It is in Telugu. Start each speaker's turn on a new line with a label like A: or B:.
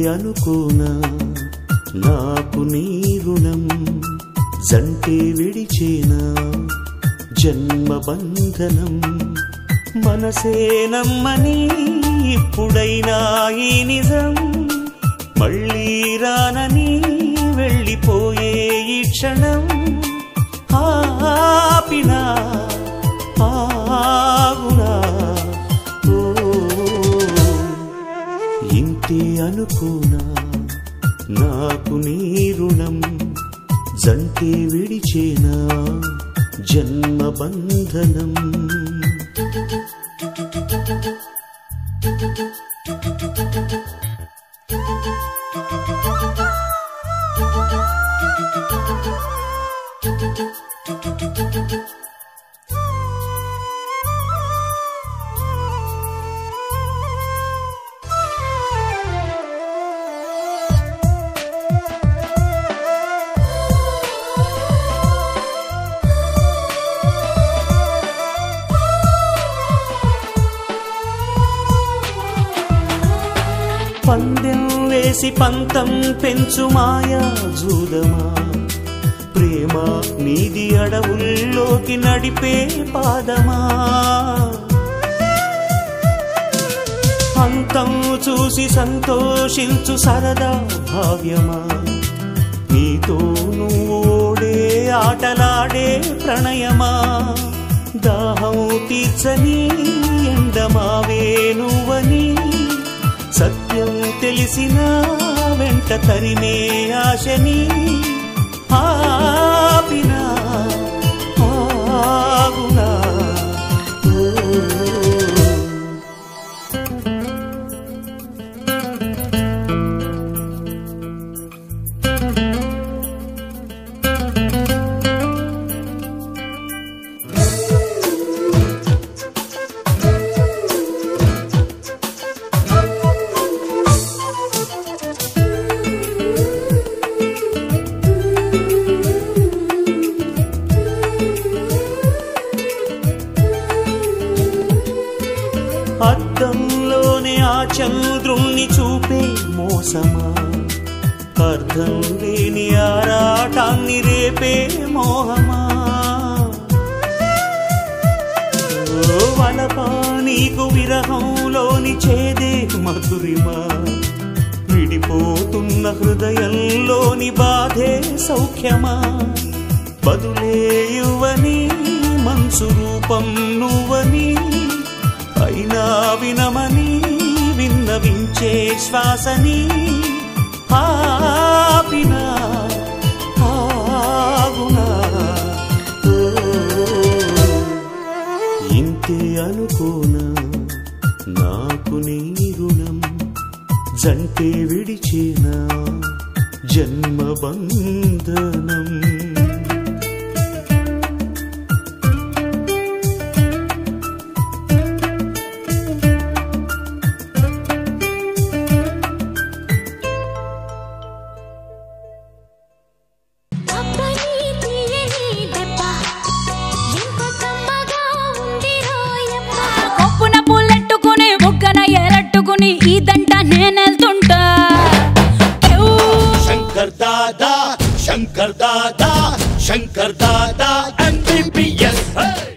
A: అనుకోనా నాకు నీ రుణం జంటే విడిచేనా జన్మ బంధనం మనసే నమ్మని ఇప్పుడైనా ఈ నిజం మళ్ళీ రానని వెళ్ళిపోయే ఈ క్షణం ఆపినా ఆగునా ఓ ఇంతే అనుకోనా నాకు నీ రుణం జంటే విడిచేనా జన్మ బంధనం పందెం వేసి పంతం పెంచు మాయా జూదమా ప్రేమ నీది అడవుల్లోకి నడిపే పాదమా అంతం చూసి సంతోషించు సరదా భావ్యమా నీతో నువ్వు ఓడే ఆటలాడే ప్రణయమా దాహం తీర్చని ఎండమావే నువ్వని సత్యం తెలిసిన వెంట తరిమే ఆశని ఆపినా ఆగునా ఓ. అద్దంలోనే ఆ చంద్రుణ్ణి చూపే మోసమా అర్థం లేని ఆరాటాన్ని రేపే మోహమా ఓ వలపా నీకు విరహంలోని చేదే మధురిమా విడిపోతున్న హృదయంలోని బాధే సౌఖ్యమా బదులే యువని మనసు రూపం నువ్వని అయినా వినమని విన్నవించే శ్వాసని ఆపినా ఆగునా ఓ. ఇంతే అనుకోనా నాకు నీ రుణం జంటే విడిచేనా జన్మ బంధనం
B: అప్పని తీయని దెబ్బ ఎంత కమ్మగా ఉంది రోయమ్మ
C: కొప్పున పుల్లెట్టుకుని బుగ్గన ఎరట్టుకుని ఇదంట నేనెళ్తుంటా క్యూ.
D: శంకర్ దాదా శంకర్ దాదా శంకర్ దాదా ఎంబీబీఎస్